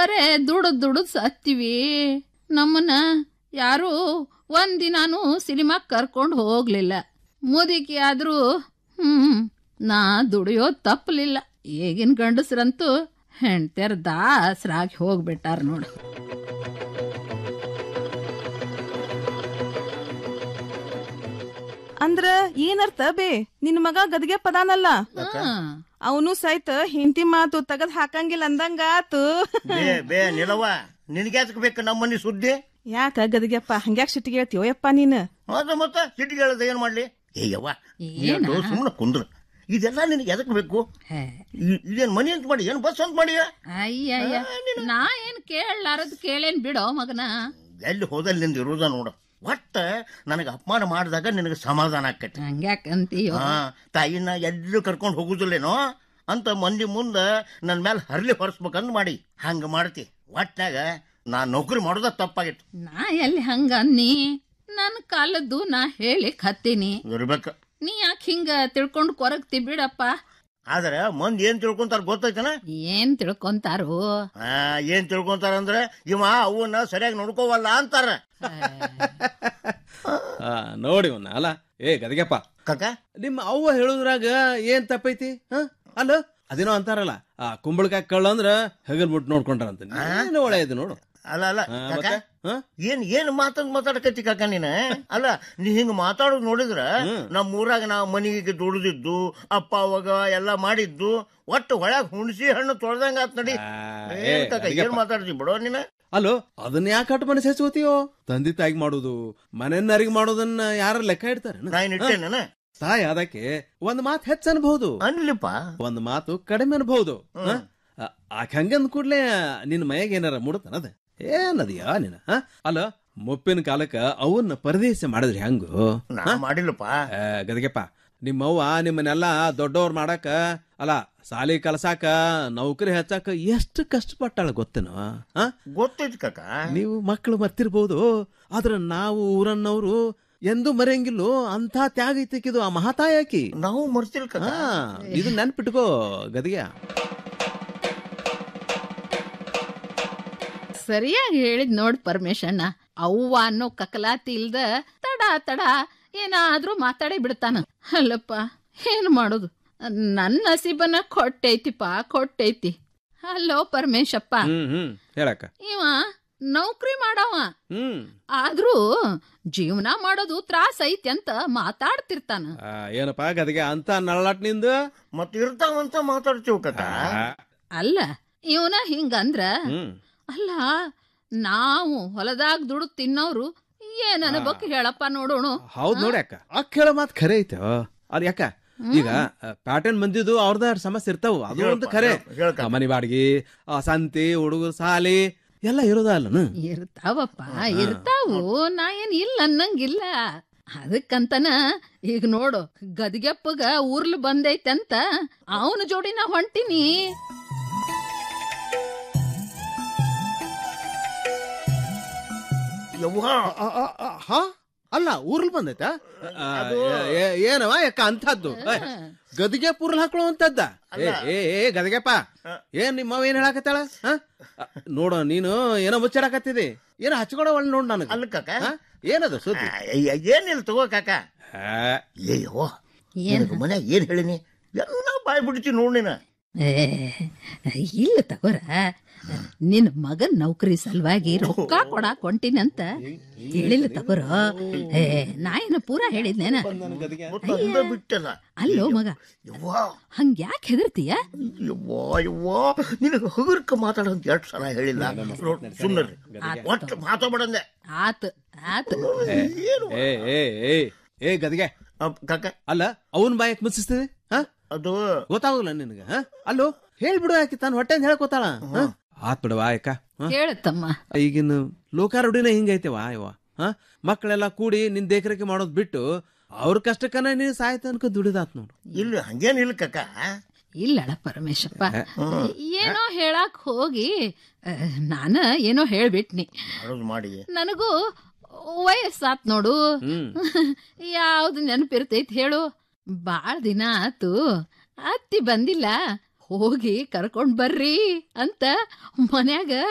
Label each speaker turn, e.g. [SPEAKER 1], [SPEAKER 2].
[SPEAKER 1] ಬರೇ ದುಡದ್ ದುಡದ್ ಸತ್ತೀವಿ ನಮ್ಮನ್ನ ಯಾರು ಒಂದಿನಾನು ಸಿನಿಮಾ ಕರ್ಕೊಂಡು ಹೋಗ್ಲಿಲ್ಲ ಮುದುಕಿ ಆದ್ರೂ ಹ್ಮ್ ನಾ ದುಡಿಯೋದ್ ತಪ್ಪಲಿಲ್ಲ ಈಗಿನ ಗಂಡಸ್ರಂತೂ ಹೆಣ್ತೆರ್ ದಾಸರಾಗಿ ಹೋಗ್ಬಿಟ್ಟಾರ ನೋಡು
[SPEAKER 2] ಅಂದ್ರ ಏನರ್ಥ ಬೇ ನಿನ್ ಮಗ ಗದ್ಗೆ ಪದಾನಲ್ಲ ಅವನು ಸಹಿತ ಹಿಂತಿ ಮಾತು ತಗದ್ ಹಾಕಂಗಿಲ್ಲ ಅಂದಂಗ ಆತು
[SPEAKER 3] ಬೇ ಬೇ ನಿಲವ ನಿನಗ್ಯಾತಕ್ ಬೇಕು ನಮ್ಮ ಮನಿ ಸುದ್ದಿ
[SPEAKER 2] ಯಾಕ ಗದ್ಗೆಪ್ಪ ಹಂಗ್ಯಾಕ್ ಸಿಟ್ಟಿಗೆ ಹೇಳ್ತೀವೋ ಯಪ್ಪ ನೀನ್
[SPEAKER 3] ಅದ ಮತ್ತ ಸಿಟ್ಟಿಗೆ ಹೇಳದ ಏನ್ ಮಾಡ್ಲಿ ಏ ಯವ್ವ ಏನು ಸುಮ್ಮನೆ ಕುಂದ್ರ ಇದೆಲ್ಲ ನಿನಗೆ ಎದಕ್ ಬೇಕು ಇ- ಇದೇನ್ ಮನಿ ಅಂತ ಮಾಡಿ ಏನ್ ಬಸ್ ಅಂತ ಮಾಡಿ
[SPEAKER 1] ಅಯ್ಯಯ್ಯ ನಾ ಏನ್ ಕೇಳಲಾರದ್ ಕೇಳೇನ್ ಬಿಡೋ ಮಗನ
[SPEAKER 3] ಎಲ್ಲಿ ಹೋದಲ್ಲಿ ನಿಂದ ಇರುದ ನೋಡು ಒಟ್ಟ ನನಗೆ ಅಪಮಾನ ಮಾಡಿದಾಗ ನಿನಗೆ ಸಮಾಧಾನ ಆಕೈತಿ
[SPEAKER 1] ಹಂಗ್ಯಾಕಂತೀಯೋ
[SPEAKER 3] ಹಾ ತಾಯಿನ ಎಲ್ಲೂ ಕರ್ಕೊಂಡು ಹೋಗುದಿಲ್ಲೇನೋ ಅಂತ ಮಂದಿ ಮುಂದ ನನ್ನ ಮೇಲೆ ಹರ್ಲಿ ಹೊರಸ್ಬೇಕಂದ್ ಮಾಡಿ ಹಂಗ ಮಾಡ್ತಿ ಒಟ್ನಾಗ ನಾ ನೌಕರಿ ಮಾಡೋದ ತಪ್ಪಾಗಿತ್ತು
[SPEAKER 1] ನಾ ಎಲ್ಲಿ ಹಂಗ ಅನ್ನಿ ನನ್ನ ಕಾಲದ್ದು ನಾ ಹೇಳಿ ಹತ್ತೀನಿ
[SPEAKER 3] ಇರ್ಬೇಕ
[SPEAKER 1] ನೀ ಯಾಕೆ ಹಿಂಗ ತಿಳ್ಕೊಂಡು ಕೊರಗ್ತಿ ಬಿಡಪ್ಪ
[SPEAKER 3] ಆದ್ರೆ ಮಂದಿ ಏನ್ ತಿಳ್ಕೊಂತಾರ ಗೊತ್ತೈತನ
[SPEAKER 1] ಏನ್ ತಿಳ್ಕೊಂತಾರೋ
[SPEAKER 3] ಆ, ಏನ್ ತಿಳ್ಕೊಂತಾರ ಅಂದ್ರೆ ಇವ ಅವನ್ನ ಸರಿಯಾಗಿ ನೋಡ್ಕೋವಲ್ಲ ಅಂತಾರ
[SPEAKER 4] ಆ, ನೋಡಿ ಅವ್ನ ಅಲ್ಲ ಏ ಗದಗೆಪ್ಪ
[SPEAKER 3] ಕಾಕ
[SPEAKER 4] ನಿಮ್ಮ ಅವ್ವ ಹೇಳುದ್ರಾಗ ಏನ್ ತಪ್ಪೈತಿ ಹ ಅಲ್ಲ ಅದೇನೋ ಅಂತಾರಲ್ಲ ಆ ಕುಂಬಳಕಾಯಿ ಕಳ್ಳ ಅಂದ್ರ ಹೆಗಲ್ ಮುಟ್ ನೋಡ್ಕೊಂಡ್ರಂತ ನೀನು ಒಳ್ಳೆಯದು ನೋಡು
[SPEAKER 3] ಅಲ್ಲ ಅಲ್ಲ
[SPEAKER 4] ಆ,
[SPEAKER 3] ಕಾಕ
[SPEAKER 4] ಮತ್ತೆ? ಹ?
[SPEAKER 3] ಏನ್ ಏನ್ ಮಾತಂದ್ ಮಾತಾಡಕತ್ತಿ ಕಾಕ ನೀನ ಅಲ್ಲ ನೀ ಹಿಂಗ್ ಮಾತಾಡೋದ್ ನೋಡಿದ್ರ ನಮ್ ಊರಾಗ ನಾ ಮನಿಗೆ ದುಡಿದಿದ್ದು ಅಪ್ಪ ಅವಾಗ ಎಲ್ಲಾ ಮಾಡಿದ್ದು ಒಟ್ಟು ಹೊಳ್ಯಾಗ ಹುಣಸಿ ಹಣ್ಣು ತೊಳ್ದಂಗ ಆತ್ ನಡಿ
[SPEAKER 4] ಆ,
[SPEAKER 3] ಏನ್
[SPEAKER 4] ಏ,
[SPEAKER 3] ಕಾಕ ಏನ್
[SPEAKER 4] ಗದಗೆಪ್ಪ.
[SPEAKER 3] ಮಾತಾಡ್ತಿ ಬಿಡೋ ನೀನ
[SPEAKER 4] ಅಲ್ಲೋ ಅದನ್ನ ಯಾಕೆ ಕಟ್ಟು ಮನಸ್ಸು ಹೆಚ್ಕೋತೀಯೋ ತಂದೆ ತಾಯಿಗೆ ಮಾಡೋದು ಮನೆಯನ್ನರಿಗೆ ಮಾಡೋದನ್ನ ಯಾರ ಲೆಕ್ಕ ಇಡ್ತಾರೆ
[SPEAKER 3] ನಾ ಏನ್ ಇಟ್ಟೇನ
[SPEAKER 4] ತಾಯಿ ಅದಕ್ಕೆ ಒಂದ್ ಮಾತು ಹೆಚ್ಚ ಅನ್ಬಹುದು
[SPEAKER 3] ಅನ್ಲಿಪ್ಪ
[SPEAKER 4] ಒಂದ್ ಮಾತು ಕಡಿಮೆ ಅನ್ಬಹುದು ಹ? ಆ- ಆಕೆ ಹಂಗಂದ್ ಕೂಡ್ಲೆ ನಿನ್ ಮೈಯಾಗ ಏನಾರ ಮುಡತನದ ಏನದಿಯಾ ನೀನ ಹ? ಅಲ್ಲ ಮುಪ್ಪಿನ ಕಾಲಕ್ಕ ಅವನ್ನ ಪರದೇಶ ಮಾಡಿದ್ರಿ ಹೆಂಗು
[SPEAKER 3] ನಾ ಮಾಡಿಲ್ಲಪ್ಪ
[SPEAKER 4] ಆ, ಗದಗೆಪ್ಪ ನಿಮ್ಮವ್ವ ನಿಮ್ಮನ್ನೆಲ್ಲ ದೊಡ್ಡವ್ರ ಮಾಡಾಕ ಅಲ್ಲ ಸಾಲಿ ಕಲ್ಸಾಕ ನೌಕರಿ ಹಚ್ಚಾಕ ಎಷ್ಟು ಕಷ್ಟಪಟ್ಟಾಳ ಗೊತ್ತೇನೋ ಆ?
[SPEAKER 3] ಗೊತ್ತೈತಿ ಕಾಕ
[SPEAKER 4] ನೀವು ಮಕ್ಕಳು ಮರ್ತಿರ್ಬೋದು ಆದ್ರ ನಾವು ಊರನ್ನವರು ಎಂದೂ ಮರೆಯಂಗಿಲ್ಲೋ ಅಂತ ತ್ಯಾಗ ಐತಿಕಿದು ಆ ಮಹಾತಾಯಿ ಆಕಿ
[SPEAKER 3] ನಾವು ಮರ್ತಿಲ್ ಕಾಕ
[SPEAKER 4] ಹಾ ಇದು ನೆನ್ಪಿಟ್ಕೋ ಗದಿಗೆ
[SPEAKER 1] ಸರಿಯಾಗಿ ಹೇಳಿದ್ ನೋಡ್ ಪರಮೇಶಣ್ಣ ಅವ್ವ ಅನ್ನೋ ಕಕಲಾತಿ ಇಲ್ದ ತಡ ತಡ ಏನಾದ್ರೂ ಮಾತಾಡೇ ಬಿಡ್ತಾನ ಅಲ್ಲಪ್ಪ ಏನ್ ಮಾಡೋದು ನನ್ನ ನಸೀಬನ ಕೊಟ್ಟೈತಿಪ್ಪ ಕೊಟ್ಟೈತಿ ಅಲ್ಲೋ ಪರಮೇಶಪ್ಪ
[SPEAKER 4] ಹ್ಮ್ ಹ್ಮ್ ಹೇಳಕ್ಕ
[SPEAKER 1] ಇವ ನೌಕರಿ ಮಾಡವ
[SPEAKER 4] ಹ್ಮ್
[SPEAKER 1] ಆದ್ರೂ ಜೀವನ ಮಾಡೋದು ತ್ರಾಸ ಐತಿ ಅಂತ ಮಾತಾಡ್ತಿರ್ತಾನ
[SPEAKER 4] ಆ, ಏನಪ್ಪ ಗದಿಗೆ ಅಂತ ನಳ್ಳಾಟ್ ನಿಂದು
[SPEAKER 3] ಮತ್ ಇರ್ತಾವಂತ ಮಾತಾಡ್ತೀವ್ ಕಾಕ
[SPEAKER 1] ಅಲ್ಲ ಇವನ ಹಿಂಗಂದ್ರ
[SPEAKER 4] ಹ್ಮ್
[SPEAKER 1] ಅಲ್ಲ ನಾವು ಹೊಲದಾಗ ದುಡ್ದು ತಿನ್ನೋರು ಏನ್ ಅನ್ಬೇಕು ಹೇಳಪ್ಪ ನೋಡೋಣ
[SPEAKER 4] ಹೌದ್ ನೋಡಿ ಅಕ್ಕ ಅಕ್ಕ ಹೇಳೋ ಮಾತ್ ಖರೆ ಐತೆ ಅದ್ ಯಾಕ ಈಗ ಪ್ಯಾಟರ್ನ್ ಬಂದಿದ್ದು ಅವ್ರದ ಸಮಸ್ಯೆ ಇರ್ತಾವ ಅದು ಒಂದು ಖರೆ
[SPEAKER 3] ಹೇಳ್ಕ.
[SPEAKER 4] ಆ, ಮನಿ ಬಾಡ್ಗಿ ಆ ಸಂತಿ ಹುಡುಗರು ಸಾಲಿ ಎಲ್ಲ ಇರೋದ ಅಲ್ಲನು
[SPEAKER 1] ಇರ್ತಾವಪ್ಪ ಇರ್ತಾವು ನಾ ಏನ್ ಇಲ್ಲ ಅನ್ನಂಗಿಲ್ಲ ಅದಕ್ಕಂತನ ಈಗ ನೋಡು ಗದಿಗೆಪ್ಪಗ ಊರ್ಲು ಬಂದೈತಂತ ಅವನ ಜೋಡಿ ನಾ ಹೊಂಟಿನಿ
[SPEAKER 3] ಯವ್ವ
[SPEAKER 4] ಹಾ ಅಲ್ಲ ಊರ್ಲ್ ಬಂದೈತ ಆ, ಏ- ಏ- ಏನವ ಯಾಕ ಅಂತದ್ದು ಗದಿಗೆ ಪೂರ್ಲ್ ಹಾಕೊಳ್ಳುವಂತದ್ದ ಏ ಏ ಏ ಗದಿಗೆಪ್ಪ ಏನ್ ನಿಮ್ಮವ ಏನ್ ಹೇಳಾಕತ್ತಾಳ ಹ? ಆ, ನೋಡು ನೀನು ಏನೋ ಮುಚ್ಚಾಡಕತ್ತಿದಿ ಏನೋ ಹಚ್ಕೊಡೋ ಒಳ್ಳೆ ನೋಡ್ ನನಗೆ
[SPEAKER 3] ಅಲ್ಲ ಕಾಕ
[SPEAKER 4] ಹ? ಏನದು ಸುದ್ದಿ
[SPEAKER 3] ಅಯ್ಯ, ಏನಿಲ್ಲ ತಗೋ ಕಾಕ
[SPEAKER 4] ಹಾ,
[SPEAKER 3] ಅಯ್ಯೋ ನಿನಗೆ ಮನ್ಯಾಗ ಏನ್ ಹೇಳಿನಿ ಎಲ್ಲ ಬಾಯ್ ಬಿಡ್ತಿ ನೋಡ್ ನೀನ
[SPEAKER 1] ಏ, ಇಲ್ಲ ತಗೋರ ನಿನ್ ಮಗನ್ ನೌಕರಿ ಸಲುವಾಗಿ ರೊಕ್ಕ ಕೊಡಾಕ್ ಹೊಂಟಿನಂತ ಹೇಳಿಲ್ಲ ತಗೋರ ಏ ನಾ ಏನು ಪೂರಾ ಹೇಳಿದ್ನೇನ
[SPEAKER 3] ಮತ್ತೆ ಅಂದ ಬಿಟ್ಟಲ್ಲ
[SPEAKER 1] ಅಲ್ಲೋ ಮಗ
[SPEAKER 3] ಯವ್ವ
[SPEAKER 1] ಹಂಗ ಯಾಕೆ ಹೆದರ್ತೀಯ
[SPEAKER 3] ಯವ್ವ ಯವ್ವ ನಿನಗೆ ಹಗುರ್ಕ ಮಾತಾಡೋದು ಎರಡು ಸಲ ಹೇಳಿಲ್ಲ ಸುಮ್ಮನೆ ಒಟ್ಟು ಮಾತಾಡ್ಬೇಡಂದೆ
[SPEAKER 1] ಆತ್ ಆತ್
[SPEAKER 3] ಏನು
[SPEAKER 4] ಏ ಏ ಏ ಏ ಗದಿಗೆ
[SPEAKER 3] ಅಪ್ ಕಾಕ
[SPEAKER 4] ಅಲ್ಲ ಅವನ್ ಬಾಯಕ್ ಮುಚ್ಚಿಸ್ತದೆ ಹಾ
[SPEAKER 3] ಅದು
[SPEAKER 4] ಗೊತ್ತಾಗಲ್ಲ ನಿನಗ ಹ? ಅಲ್ಲೋ ಹೇಳ್ಬಿಡು ಯಾಕೆ ತಾನು ಹೊಟ್ಟೆ ಹೇಳ್ಕೊತಾಳ ಹ? ಆತ್ ಬಿಡವಾ ಯಾಕ ಹ?
[SPEAKER 1] ಕೇಳತ್ತಮ್ಮ
[SPEAKER 4] ಈಗಿನ ಲೋಕಾರೂಢಿನ ಹಿಂಗೈತೆವ ಇವ ಹ ಮಕ್ಕಳೆಲ್ಲ ಕೂಡಿ ನಿನ್ ದೇಖರೇಖೆ ಮಾಡೋದ್ ಬಿಟ್ಟು ಅವ್ರ ಕಷ್ಟಕ್ಕನ ನೀನ್ ಸಾಯ್ತ ಅನ್ಕೊ ದುಡಿದಾತ್ ನೋಡು
[SPEAKER 3] ಇಲ್ಲ ಹಂಗೇನಿಲ್ಲ ಕಾಕ
[SPEAKER 1] ಇಲ್ಲಳ ಪರಮೇಶಪ್ಪ ಏನೋ ಹೇಳಾಕ್ ಹೋಗಿ ಆ, ನಾನ ಏನೋ ಹೇಳ್ಬಿಟ್ನಿ
[SPEAKER 3] ಮಾಡೋದು ಮಾಡಿ
[SPEAKER 1] ನನಗೂ ವಯಸ್ಸಾತ್ ನೋಡು ಯಾವ್ದು ನೆನಪಿರ್ತೈತಿ ಹೇಳು ಬಾಳ ದಿನ ಆತು ಅತ್ತಿ ಬಂದಿಲ್ಲ ಹೋಗಿ ಕರ್ಕೊಂಡ್ ಬರ್ರಿ ಅಂತ ಮನ್ಯಾಗ